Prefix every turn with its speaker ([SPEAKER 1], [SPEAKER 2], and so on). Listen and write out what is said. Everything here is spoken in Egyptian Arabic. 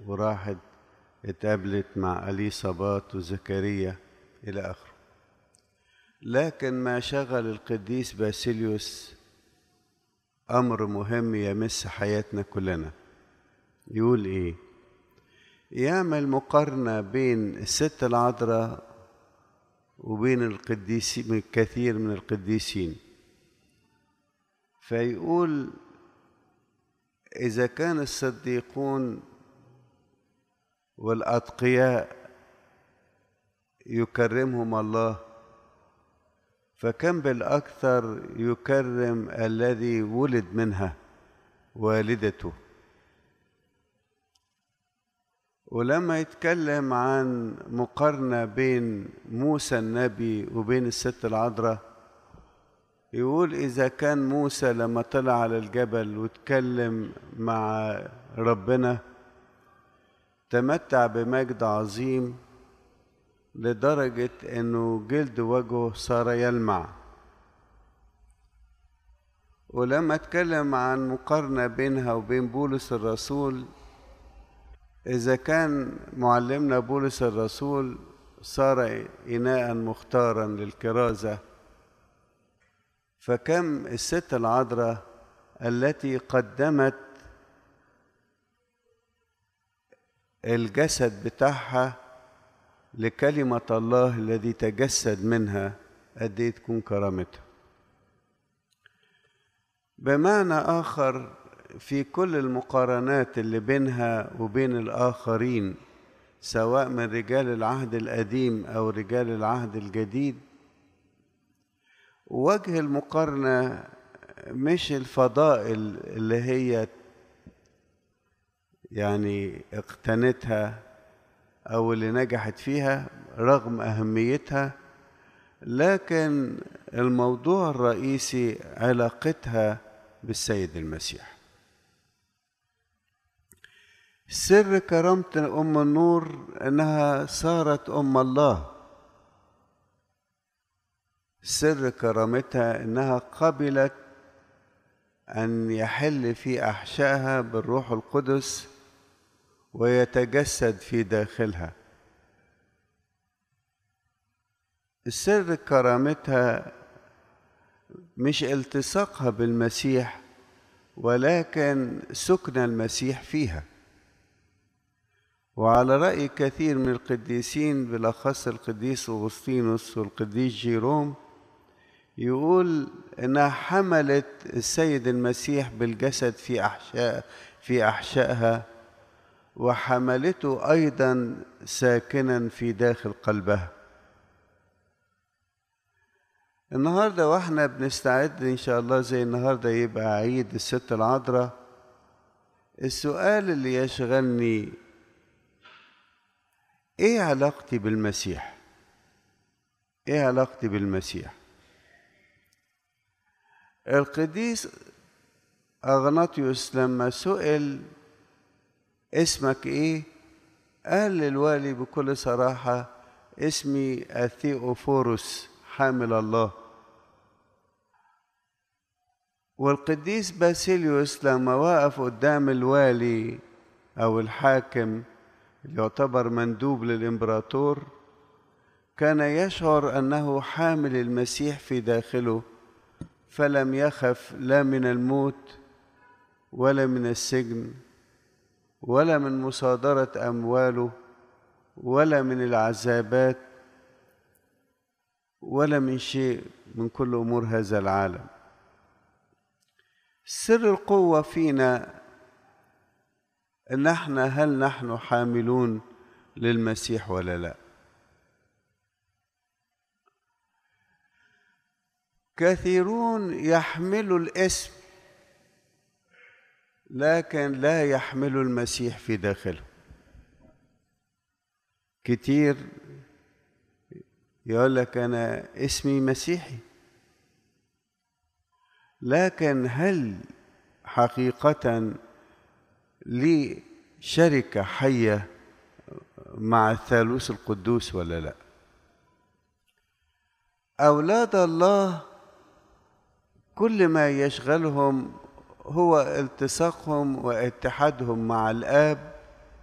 [SPEAKER 1] وراحت اتقابلت مع أليصابات وزكريا إلى آخره لكن ما شغل القديس باسيليوس أمر مهم يمس حياتنا كلنا يقول إيه يعمل مقارنة بين الست العذراء وبين القديسين كثير من القديسين فيقول إذا كان الصديقون والأتقياء يكرمهم الله فكم بالأكثر يكرم الذي ولد منها والدته ولما يتكلم عن مقارنة بين موسى النبي وبين الست العذراء يقول إذا كان موسى لما طلع على الجبل واتكلم مع ربنا تمتع بمجد عظيم لدرجة إنه جلد وجهه صار يلمع ولما اتكلم عن مقارنة بينها وبين بولس الرسول إذا كان معلمنا بولس الرسول صار إناء مختارا للكرازة فكم الست العذراء التي قدمت الجسد بتاعها لكلمة الله الذي تجسد منها قد ايه تكون كرامتها بمعنى آخر في كل المقارنات اللي بينها وبين الآخرين سواء من رجال العهد القديم أو رجال العهد الجديد وجه المقارنة مش الفضائل اللي هي يعني اقتنتها أو اللي نجحت فيها رغم أهميتها لكن الموضوع الرئيسي علاقتها بالسيد المسيح سر كرامة أم النور أنها صارت أم الله سر كرامتها أنها قبلت أن يحل في أحشائها بالروح القدس ويتجسد في داخلها السر كرامتها مش التصاقها بالمسيح ولكن سكن المسيح فيها وعلى رأي كثير من القديسين بالأخص القديس أغسطينوس والقديس جيروم يقول إنها حملت السيد المسيح بالجسد في أحشاء في أحشائها وحملته أيضا ساكنا في داخل قلبها النهاردة واحنا بنستعد إن شاء الله زي النهاردة يبقى عيد الست العذراء السؤال اللي يشغلني ايه علاقتي بالمسيح ايه علاقتي بالمسيح القديس اغناطيوس لما سئل اسمك ايه قال للوالي بكل صراحه اسمي اثيوفوروس حامل الله والقديس باسيليوس لما وقف قدام الوالي او الحاكم اللي يعتبر مندوب للامبراطور كان يشعر انه حامل المسيح في داخله فلم يخف لا من الموت ولا من السجن ولا من مصادره امواله ولا من العذابات ولا من شيء من كل امور هذا العالم سر القوه فينا ان احنا هل نحن حاملون للمسيح ولا لا كثيرون يحملوا الاسم لكن لا يحملوا المسيح في داخلهم كتير يقول لك انا اسمي مسيحي لكن هل حقيقه لي شركه حيه مع الثالوث القدوس ولا لا اولاد الله كل ما يشغلهم هو التصاقهم واتحادهم مع الاب